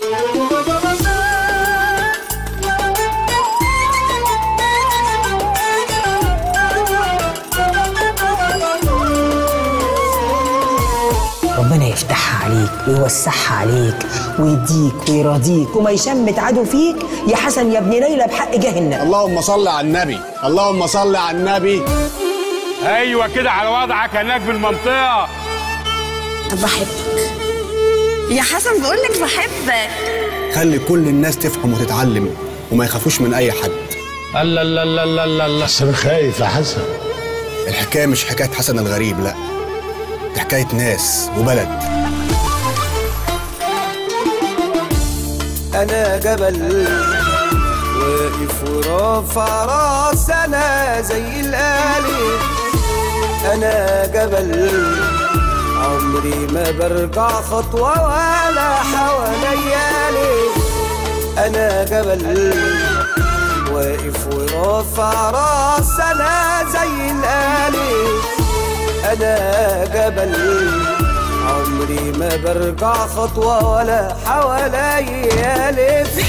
ربنا يفتحها عليك ويوسعها عليك ويديك ويراضيك وما يشمت عدو فيك يا حسن يا ابن ليلى بحق جاه النبي اللهم صل على النبي اللهم صل على النبي ايوه كده على وضعك هناك بالمنطقه بحبك يا حسن بقولك بحبك خلي كل الناس تفهم وتتعلم وما يخافوش من اي حد الله الله الله الله الله الله بس انا خايف يا حسن الحكايه مش حكايه حسن الغريب لا دي حكايه ناس وبلد انا جبل واقف ورافع راس انا زي الالف انا جبل عمري ما برجع خطوة ولا حواليا ليه انا جبل واقف ورافع راس انا زي الالف انا جبل عمري ما برجع خطوة ولا حواليا لف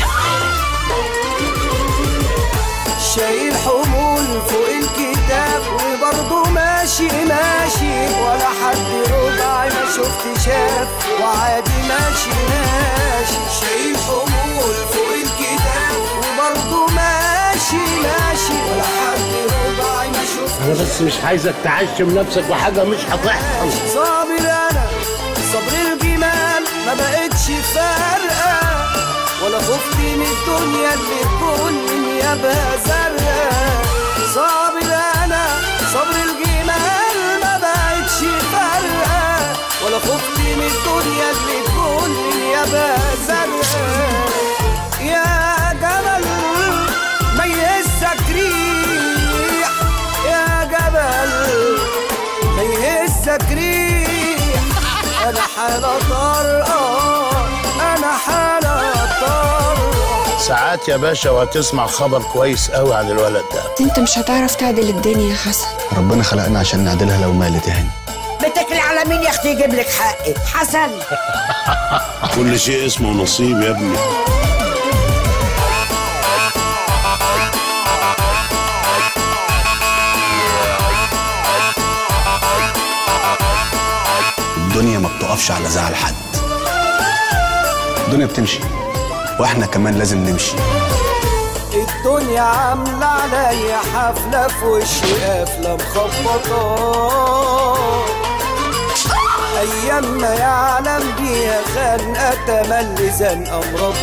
شايل حمول فوق الكتاب وبرضه ماشي ماشي ولا حد ربع ما شفت شاف وعادي ماشي ماشي شايل حمول فوق الكتاب وبرضه ماشي ماشي ولا حد ربع ما شفت انا بس مش عايزك تعشم نفسك بحاجه مش هتحصل صابر انا صبر الجمال ما بقتش فارقه ولا خفت من الدنيا اللي تكون نيابها زرقاء صابر انا صبر الجمال ما بقتش فارقه ولا خفت من الدنيا اللي تكون نيابها زرقاء يا جبل ميزك ريح يا جبل ما يهزك ريح انا حالة طارئة انا حالة طارئة ساعات يا باشا وهتسمع خبر كويس قوي عن الولد ده انت مش هتعرف تعدل الدنيا يا حسن ربنا خلقنا عشان نعدلها لو مالت هاني بتكلي على مين يا اختي يجيب لك حقك حسن كل شيء اسمه نصيب يا ابني الدنيا ما بتقفش على زعل حد الدنيا بتمشي واحنا كمان لازم نمشي الدنيا عاملة عليا حفلة في وشي قافلة مخبطة أيام ما يعلم بيها خانقة تملي زنقة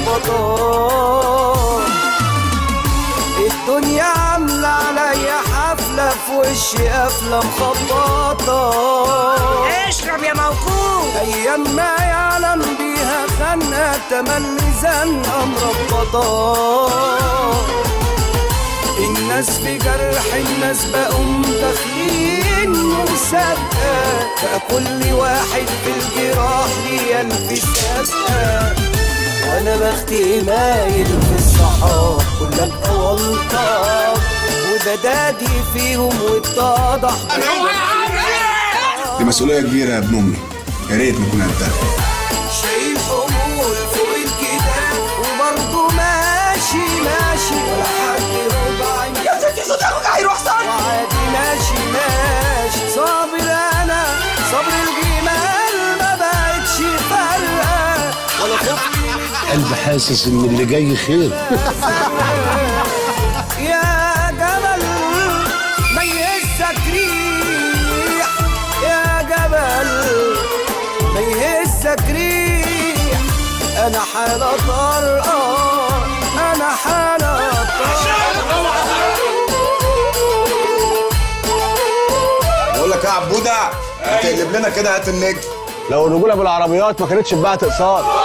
مربطة الدنيا عاملة عليا حفلة في وشي قافلة مخبطة اشرب يا موقوف أيام ما يعلم بيها خانقة تملي زنقة مربطة الناس في جرح الناس بقوا داخلين مسابقة بقى كل واحد في الجراح ليه ألف سابقة وأنا بختي مايل في الصحاب كلها بأولطة وبدادي فيهم واتضح دي مسؤوليه كبيره يا ابن امي يا ريت نكون قدها شايل حمول فوق الكتاب وبرضه ماشي ماشي ولا حد ربع يا ستي صوتك هيروح صار وعادي ماشي ماشي صابر انا صبر الجمال ما بقتش فارقه ولا خفت قلبي حاسس ان اللي جاي خير يا جبل ميزك ريح يا جبل ميزك ريح انا حالة طارئة انا حالة بقول لك يا عبوده تقلب لنا كده هات النجم لو الرجوله بالعربيات ما كانتش اتباعت اقساط